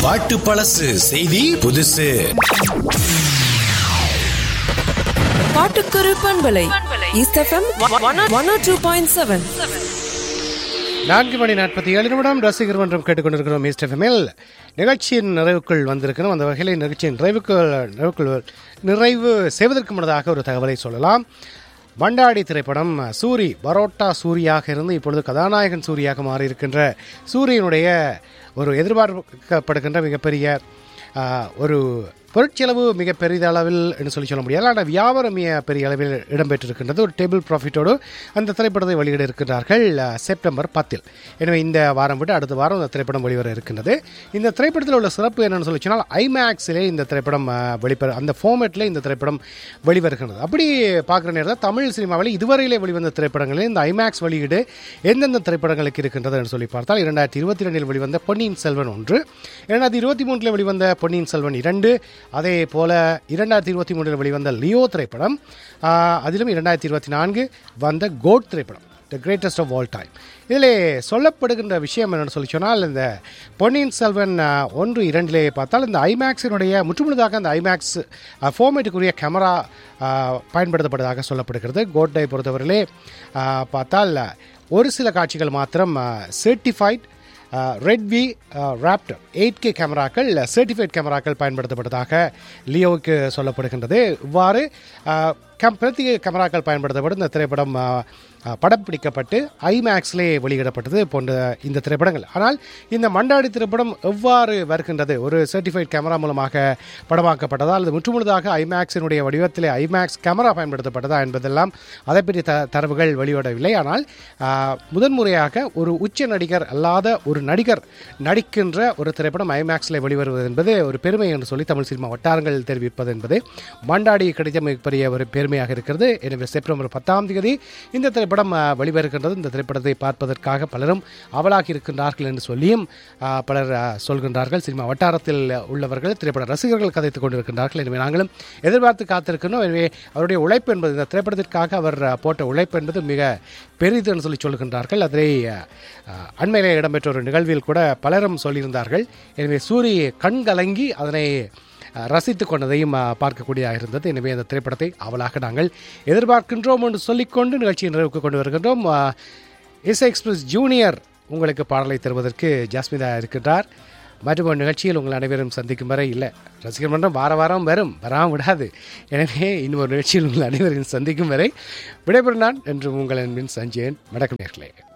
பாட்டு பழசு செய்தி புதுசு பாட்டுக்குரு பண்பலை east FM one two point seven நான்கு மணி நாற்பத்தி ஏழு நிமிடம் ரசிகர் மன்றம் கேட்டுக்கொண்டிருக்கிறோம் ஈஸ்ட் எஃப்எம்எல் நிகழ்ச்சியின் நிறைவுக்குள் வந்திருக்கிறோம் அந்த வகையில் நிகழ்ச்சியின் நிறைவுக்குள் நிறைவுக்குள் நிறைவு செய்வதற்கு முன்னதாக ஒரு தகவலை சொல்லலாம் மண்டாடி திரைப்படம் சூரி பரோட்டா சூரியாக இருந்து இப்பொழுது கதாநாயகன் சூரியாக மாறியிருக்கின்ற சூரியனுடைய ஒரு எதிர்பார்க்கப்படுகின்ற மிகப்பெரிய ஆ, ஒரு பொருட்செலவு மிக பெரிய அளவில் என்று சொல்லி சொல்ல முடியாது ஆனால் வியாபாரம் மிக பெரிய அளவில் இடம்பெற்றிருக்கின்றது ஒரு டேபிள் ப்ராஃபிட்டோடு அந்த திரைப்படத்தை வெளியிட இருக்கின்றார்கள் ஆ, செப்டம்பர் பத்தில் எனவே இந்த வாரம் விட்டு அடுத்த வாரம் இந்த திரைப்படம் வெளிவர இருக்கின்றது இந்த திரைப்படத்தில் உள்ள சிறப்பு என்னன்னு சொல்லி சொன்னால் ஐமேக்ஸிலே இந்த திரைப்படம் ஆ, வெளிப்பெற அந்த ஃபார்மேட்டில் இந்த திரைப்படம் வெளிவருகின்றது அப்படி பார்க்குற நேரத்தில் தமிழ் சினிமாவில் இதுவரையிலே வெளிவந்த திரைப்படங்களில் இந்த ஐமேக்ஸ் வெளியீடு எந்தெந்த திரைப்படங்களுக்கு இருக்கின்றது என்று சொல்லி பார்த்தால் இரண்டாயிரத்தி இருபத்தி ரெண்டில் வெளிவந்த பொன்னியின் செல்வன் ஒன்று இரண்டாயிரத்தி இருபத்தி மூன்றில் வெளிவந்த பொன்னியின் செல்வன் இரண்டு அதே போல இரண்டாயிரத்தி இருபத்தி மூன்றில் வெளிவந்த லியோ திரைப்படம் ஆஹ், அதிலும் இரண்டாயிரத்தி இருபத்தி நான்கு வந்த கோட் திரைப்படம் the greatest of all time இதில் சொல்லப்படுகின்ற விஷயம் என்னென்னு சொல்லி சொன்னால் இந்த பொன்னியின் செல்வன் ஆஹ், ஒன்று இரண்டிலே பார்த்தால் இந்த ஐமேக்ஸினுடைய முற்றுமுழுதாக அந்த ஐமேக்ஸ் ஃபோமேட்டுக்குரிய கேமரா பயன்படுத்தப்படுவதாக சொல்லப்படுகிறது கோட்டை பொறுத்தவரையிலே ஆஹ், பார்த்தால் ஒரு சில காட்சிகள் மாத்திரம் certified Red V Raptor eight K கேமராக்கள் சர்டிஃபைட் கேமராக்கள் பயன்படுத்தப்பட்டதாக லியோவுக்கு சொல்லப்படுகின்றது இவ்வாறு அஹ், கம் பிரத்யேக கேமராக்கள் பயன்படுத்தப்படும் இந்த திரைப்படம் அஹ், அஹ், படம் பிடிக்கப்பட்டு ஐமேக்ஸ்லே வெளியிடப்பட்டது போன்ற இந்த திரைப்படங்கள் ஆனால் இந்த மண்டாடி திரைப்படம் எவ்வாறு வருகின்றது ஒரு சர்டிஃபைட் கேமரா மூலமாக படமாக்கப்பட்டதா அல்லது முற்றுமுழுதாக ஐமேக்ஸினுடைய வடிவத்திலே ஐமேக்ஸ் கேமரா பயன்படுத்தப்பட்டதா என்பதெல்லாம் அதை பற்றிய த தரவுகள் வெளியிடவில்லை ஆனால் ஆஹ், முதன்முறையாக ஒரு உச்ச நடிகர் அல்லாத ஒரு நடிகர் நடிக்கின்ற ஒரு திரைப்படம் ஐமேக்ஸில் வெளிவருவது என்பது ஒரு பெருமை என்று சொல்லி தமிழ் சினிமா வட்டாரங்கள் தெரிவிப்பது என்பது மண்டாடி கிடைத்த மிகப்பெரிய ஒரு பெருமையாக இருக்கிறது எனவே செப்டம்பர் பத்தாம் தேதி இந்த திரைப்படம் ஆஹ், வெளிவருகின்றது இந்த திரைப்படத்தை பார்ப்பதற்காக பலரும் அவலாகி இருக்கின்றார்கள் என்று சொல்லியும் ஆஹ், பலர் ஆஹ், சொல்கின்றார்கள் சினிமா வட்டாரத்தில் உள்ளவர்கள் திரைப்பட ரசிகர்கள் கதைத்துக் கொண்டிருக்கின்றார்கள் எனவே நாங்களும் எதிர்பார்த்து காத்திருக்கிறோம் எனவே அவருடைய உழைப்பு என்பது இந்த திரைப்படத்திற்காக அவர் ஆஹ், போட்ட உழைப்பு என்பது மிக பெரிது என்று சொல்லி சொல்கின்றார்கள் அதை ஆஹ், ஆஹ், அண்மையிலே இடம்பெற்ற ஒரு நிகழ்வில் கூட பலரும் சொல்லியிருந்தார்கள் எனவே சூரி கண் கலங்கி அதனை அஹ், ரசித்துக் கொண்டதையும் அஹ், பார்க்கக்கூடியதாக இருந்தது எனவே அந்த திரைப்படத்தை அவலாக நாங்கள் எதிர்பார்க்கின்றோம் என்று சொல்லிக்கொண்டு நிகழ்ச்சியை நிறைவுக்கு கொண்டு வருகின்றோம் அஹ், இசை எக்ஸ்பிரஸ் ஜூனியர் உங்களுக்கு பாடலை தருவதற்கு ஜாஸ்மிதா இருக்கின்றார் மற்றும் ஒரு நிகழ்ச்சியில் உங்கள் அனைவரும் சந்திக்கும் வரை இல்லை ரசிகர் மன்றம் வார வாரம் வரும் வராமல் விடாது எனவே இன்னும் ஒரு நிகழ்ச்சியில் உங்கள் அனைவரையும் சந்திக்கும் வரை விடைபெறும் நான் என்று உங்கள் அன்பின் சஞ்சயன் வணக்கம் நேர்களே